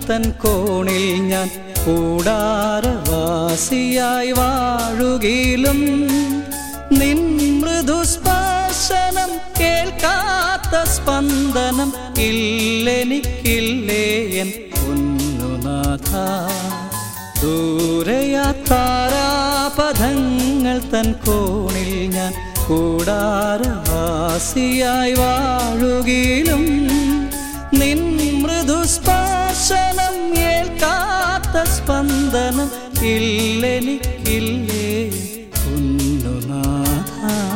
തൻ കോണിൽ ഞാൻ കൂടാരവാസിയായി വാഴുകിലും നിൻ മൃദുസ്പർശനം കേൾക്കാത്ത സ്പന്ദനം ഇല്ലെനിക്കില്ലേ എൻ പൊന്നുനാഥ ദൂരയാത്താരാപഥങ്ങൾ തൻ കോണിൽ ഞാൻ കൂടാരവാസിയായി വാഴുകിലും നിൻ മൃദുസ്പർശനം ഏൽക്കാത്ത സ്പന്ദനം ഇല്ലെനിക്കില്ലേ കുന്നുനാഥ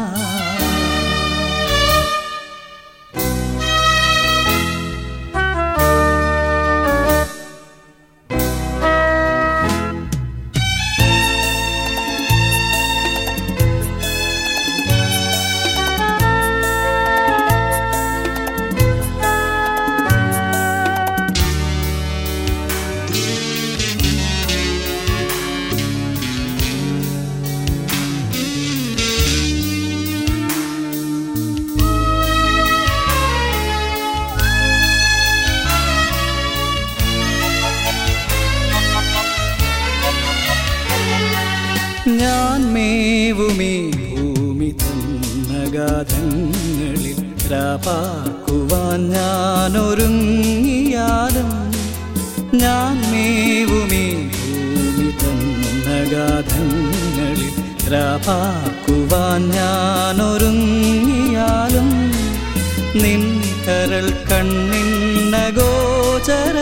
ഞാൻ മേവുമീ ഭൂമി തന്നഗാധങ്ങളിൽ രാപാക്കുവാൻ ഞാൻ ഒരുങ്ങിയാലും ഞാൻ മേവുമീ ഭൂമി തന്നഗാധങ്ങളിൽ രാപാക്കുവാൻ ഞാൻ ഒരുങ്ങിയാലും നിൻ കരൾ കണ്ണിന്നഗോചര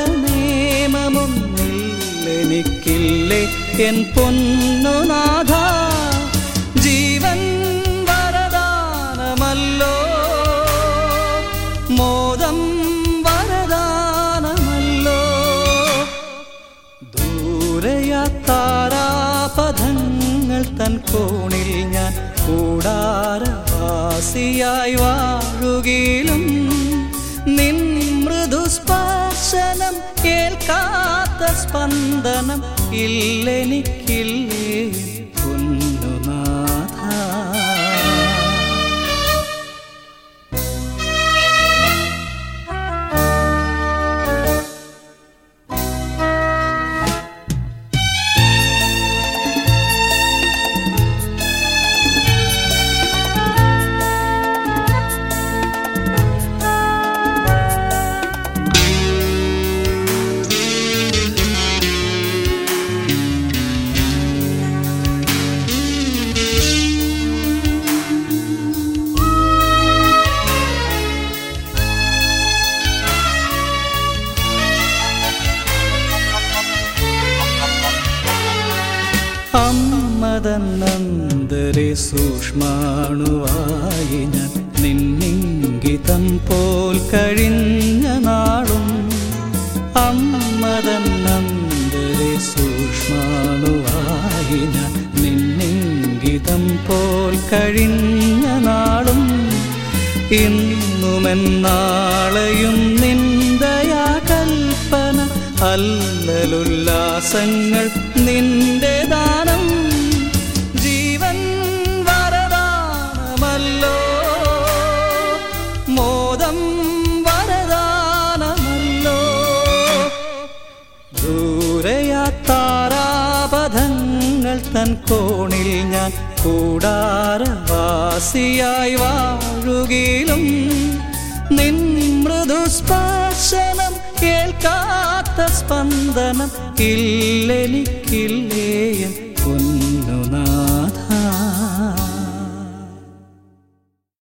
നിയമമൊന്നില്ലെനിക്കില്ലേ എൻ പൊന്നുനാഥ ജീവൻ വരദാനമല്ലോ മോദം വരദാനമല്ലോ ദൂരയാത്താരാപഥങ്ങൾ തൻ കോണിൽ ഞാൻ കൂടാരവാസിയായി വാഴുകിലും നിൻ മൃദുസ്പർശനം കേൾക്കാത്ത സ്പന്ദനം ഇല്ലെനിക്കില്ലേ പൊന്നുനാഥ അമ്മതന്നന്തരെ സൂക്ഷ്മാണുവായി ഞാൻ നിന്നിങ്കിതം പോൽ കഴിഞ്ഞ നാളും അമ്മതന്നന്തരെ സൂക്ഷ്മാണുവായി ഞാൻ നിന്നിങ്കിതം പോൽ കഴിഞ്ഞ നാളും ഇന്നുമെന്നാളെയും നിന്ദയാ കൽപ്പന അല്ലലുല്ലാസങ്ങൾ നിന്റെ ദാനം ജീവൻ വരദാനമല്ലോ മോദം വരദാനമല്ലോ ദൂരയാത്താരാപഥങ്ങൾ തൻ കോണിൽ ഞാൻ കൂടാരവാസിയായി വാഴുകിലും നിൻ മൃദുസ്പർശനം കേൾക്കാത്ത സ്പന്ദനം ഇല്ലെനിക്കില്ലേ എൻ പൊന്നുനാഥ